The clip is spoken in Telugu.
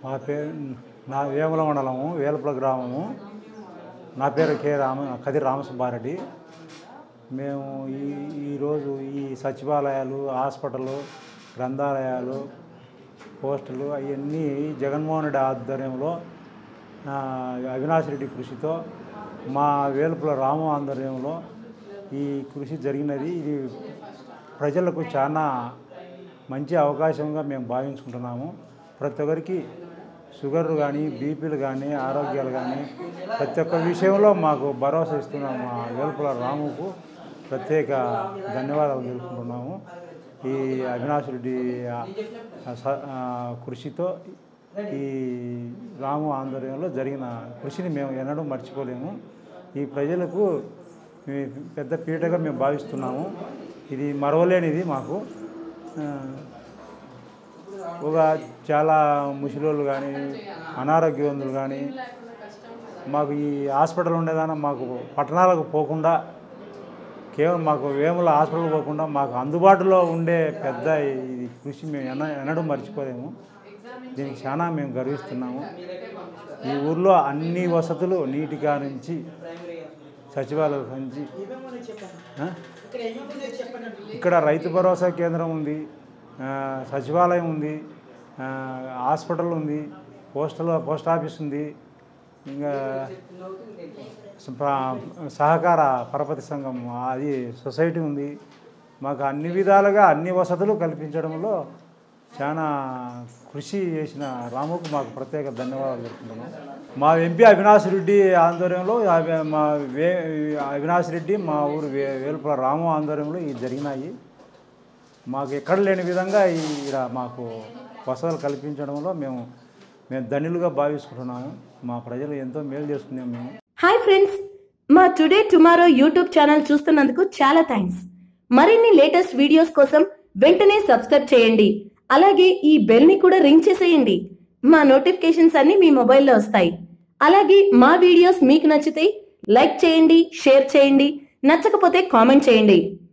మా పేరు నా వేముల మండలము వేలపుల గ్రామము నా పేరు కె రామ కది రామసుబ్బారెడ్డి మేము ఈ ఈరోజు ఈ సచివాలయాలు హాస్పిటల్ గ్రంథాలయాలు పోస్టులు అవన్నీ జగన్మోహన్ రెడ్డి ఆధ్వర్యంలో ఆ, అవినాష్ రెడ్డి కృషితో మా వేలుపుల రాము ఆధ్వర్యంలో ఈ కృషి జరిగినది ఇది ప్రజలకు చాలా మంచి అవకాశంగా మేము భావించుకుంటున్నాము ప్రతి ఒక్కరికి షుగర్ కానీ బీపీలు కానీ ఆరోగ్యాలు కానీ ప్రతి ఒక్క విషయంలో మాకు భరోసా ఇస్తున్న మా వేలుపుల రాముకు ప్రత్యేక ధన్యవాదాలు తెలుపుకుంటున్నాము ఈ అవినాష్ రెడ్డి ఆ, స- ఆ, కృషితో ఈ రాము ఆధ్వర్యంలో జరిగిన కృషిని మేము ఎన్నడూ మర్చిపోలేము ఈ ప్రజలకు ఈ పెద్ద పీటగా మేము భావిస్తున్నాము ఇది మరవలేనిది మాకు ఆ, ఒక చాలా ముసలోళ్ళు కానీ అనారోగ్యవంతులు కానీ మాకు ఈ హాస్పిటల్ ఉండేదాన మాకు పట్టణాలకు పోకుండా కేవలం మాకు వేముల హాస్పిటల్ పోకుండా మాకు అందుబాటులో ఉండే పెద్ద ఇది కృషి మేము ఎన్న ఎన్నడూ మర్చిపోలేము దీనికి చాలా మేము గర్విస్తున్నాము ఈ ఊర్లో అన్ని వసతులు నీటిగా నుంచి సచివాలయం నుంచి ఆ? ఇక్కడ రైతు భరోసా కేంద్రం ఉంది ఆ, సచివాలయం ఉంది ఆ, హాస్పిటల్ ఉంది పోస్టల్ పోస్ట్ ఆఫీస్ ఉంది ఇంకా స- సహకార పరపతి సంఘం అది సొసైటీ ఉంది మాకు అన్ని విధాలుగా అన్ని వసతులు కల్పించడంలో చాలా కృషి చేసిన రాముకు మాకు ప్రత్యేక ధన్యవాదాలు తెలుపుతున్నాం మా ఎంపీ అవినాష్ రెడ్డి ఆధ్వర్యంలో అవి- మా వే అవినాష్ రెడ్డి మా ఊరు వే వేలుపుల రాము ఆధ్వర్యంలో ఇవి జరిగినాయి మాకు ఎక్కడ లేని విధంగా ఈ ఈడ మాకు వసతులు కల్పించడంలో మేము మేము ధన్యులుగా భావిస్తున్నాము మా ప్రజలు ఎంతో మేలు చేసుకున్నాం మేము హాయ్ ఫ్రెండ్స్ మా టుడే టుమారో యూట్యూబ్ ఛానల్ చూస్తున్నందుకు చాలా థ్యాంక్స్ మరిన్ని లేటెస్ట్ వీడియోస్ కోసం వెంటనే సబ్స్క్రైబ్ చేయండి అలాగే ఈ బెల్ ని కూడా రింగ్ చేసేయండి మా నోటిఫికేషన్స్ అన్ని మీ మొబైల్లో వస్తాయి అలాగే మా వీడియోస్ మీకు నచ్చితే లైక్ చేయండి షేర్ చేయండి నచ్చకపోతే కామెంట్ చేయండి